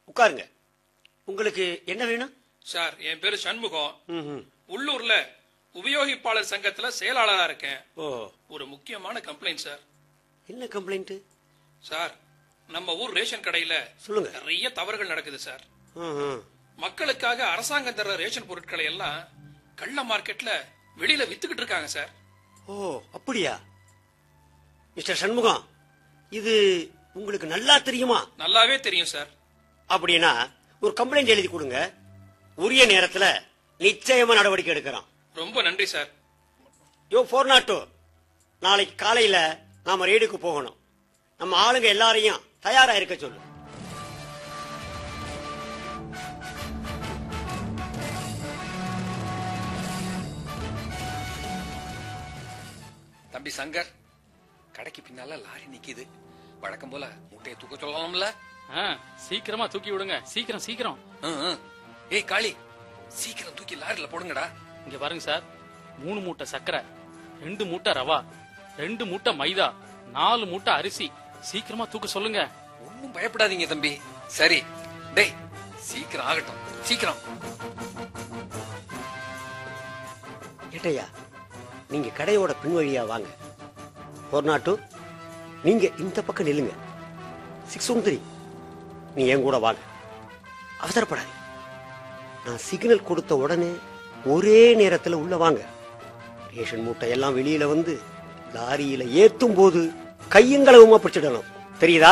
உட்காருங்க உங்களுக்கு என்ன வேணும் சார் என் பேரு சண்முகம் ம்ஹும். உள்ளூர்ல உபயோகிப்பாளர் சங்கத்துல செயலாளரா இருக்கேன் ஓ ஒரு முக்கியமான கம்ப்ளைண்ட் சார் என்ன கம்ப்ளைண்ட் சார் நம்ம ஊர் ரேஷன் கடையில சொல்லுங்க நிறைய தவறுகள் நடக்குது சார் ம்ஹும். மக்களுக்காக அரசாங்கம் தர்ற ரேஷன் பொருட்களை எல்லாம் கள்ள மார்க்கெட்ல வெளியில வித்துக்கிட்டு இருக்காங்க சார் ஓ அப்படியா மிஸ்டர் சண்முகம் இது உங்களுக்கு நல்லா தெரியுமா நல்லாவே தெரியும் சார் அப்படின்னா ஒரு கம்ப்ளைண்ட் எழுதி கொடுங்க உரிய நேரத்துல நிச்சயமா நடவடிக்கை எடுக்கிறோம் ரொம்ப நன்றி சார் யோ ஃபோர் நாட் டூ நாளைக்கு காலையில நாம ரெய்டுக்கு போகணும் நம்ம ஆளுங்க எல்லாரையும் தயாரா இருக்க சொல்லு தம்பி சங்கர் கடைக்கு பின்னால லாரி நிக்குது வழக்கம் போல மூட்டையை தூக்க சொல்லலாம்ல ஆ, சீக்கிரமா தூக்கி விடுங்க சீக்கிரம் சீக்கிரம் ம், ம். ஏய் காளி சீக்கிரம் தூக்கி லாரில போடுங்கடா இங்க பாருங்க சார் மூணு மூட்டை சக்கரை ரெண்டு மூட்டை ரவா ரெண்டு மூட்டை மைதா நாலு மூட்டை அரிசி சீக்கிரமா தூக்க சொல்லுங்க ஒன்னும் பயப்படாதீங்க தம்பி சரி டேய் சீக்கிரம் ஆகட்டும் சீக்கிரம் ஏட்டையா நீங்க கடையோட பின்வழியா வாங்க ஃபோர் நாட் டூ நீங்க இந்த பக்கம் நில்லுங்க சிக்ஸ் ஒன் த்ரீ நீ என் கூட வாங்க அவசரப்படாது நான் சிக்னல் கொடுத்த உடனே ஒரே நேரத்துல உள்ள வாங்க ரேஷன் மூட்டை எல்லாம் வெளியில வந்து லாரியில ஏத்தும் போது கையங்களவுமா பிடிச்சிடணும் தெரியுதா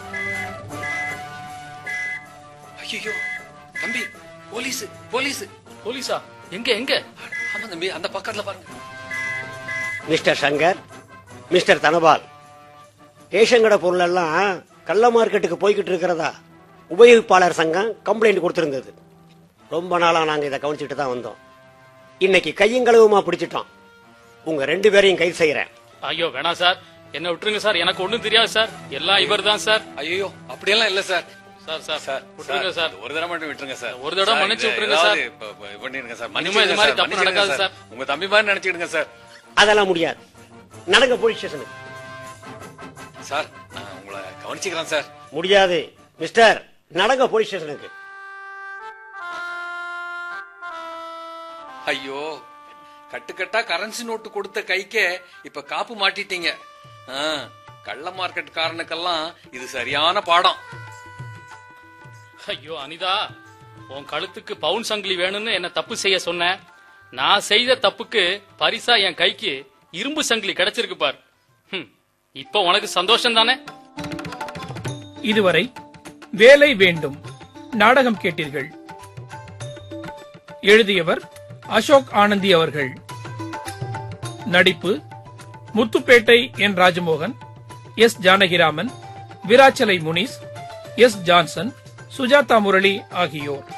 ஐயோ தம்பி போலீஸ் போலீஸ் போலீஸா எங்க எங்க ஆமா தம்பி அந்த பக்கத்துல பாருங்க mister Shankar mister Dhanapal ration கடை பொருள் எல்லாம் கள்ள மார்க்கெட்டுக்கு போய்கிட்டு இருக்கிறதா உபயோகிப்பாளர் சங்கம் கம்ப்ளைண்ட் கொடுத்திருந்தது ரொம்ப நாளா நாங்க இதை கவனிச்சுட்டு தான் வந்தோம் இன்னைக்கு கையங்களவுமா பிடிச்சிட்டோம் உங்க ரெண்டு பேரையும் கைது செய்யறேன் ஐயோ வேணாம் சார் என்ன விட்டுருங்க சார் எனக்கு ஒண்ணும் தெரியாது சார் எல்லாம் இவர் தான் சார் ஐயோ அப்படியெல்லாம் இல்ல சார் சார் சார் சார் விட்டுருங்க சார் ஒரு தடவை மட்டும் விட்டுருங்க சார் ஒரு தடவை சார், மன்னிச்சு இது விட்டுருங்க ஏதாவது சார். இப்ப- இப்ப இது பண்ணிடுங்க சார் இனிமே இது மன்னிச்சிடுங்க மாதிரி சார், தப்பு மன்னிச்சிடுங்க நடக்காது சார். சார். உங்க தம்பி மாதிரி நினைச்சிடுங்க சார் அதெல்லாம் முடியாது நடங்க போலீஸ் ஸ்டேஷனுக்கு சார் நான் உங்களை கவனிச்சுக்கிறேன் சார் முடியாது மிஸ்டர் நடங்க போலீஸ் ஸ்டேஷனுக்கு ஐயோ கட்டுக்கட்டா கரன்சி நோட்டு கொடுத்த கைக்கே இப்ப காப்பு மாட்டிட்டீங்க ஆ, கள்ள மார்க்கெட் காரனுக்கெல்லாம் இது சரியான பாடம் ஐயோ அனிதா உன் கழுத்துக்கு பவுன் சங்கிலி வேணும்னு என்ன தப்பு செய்ய சொன்ன நான் செய்த தப்புக்கு பரிசா என் கைக்கு இரும்பு சங்கிலி கிடைச்சிருக்கு பார் ஹம், இப்போ உனக்கு சந்தோஷம் தானே இதுவரை வேலை வேண்டும் நாடகம் கேட்டீர்கள் எழுதியவர் அசோக் ஆனந்தி அவர்கள் நடிப்பு முத்துப்பேட்டை என் ராஜமோகன் எஸ் ஜானகிராமன் விராச்சலை முனிஸ் எஸ் ஜான்சன் சுஜாதா முரளி ஆகியோர்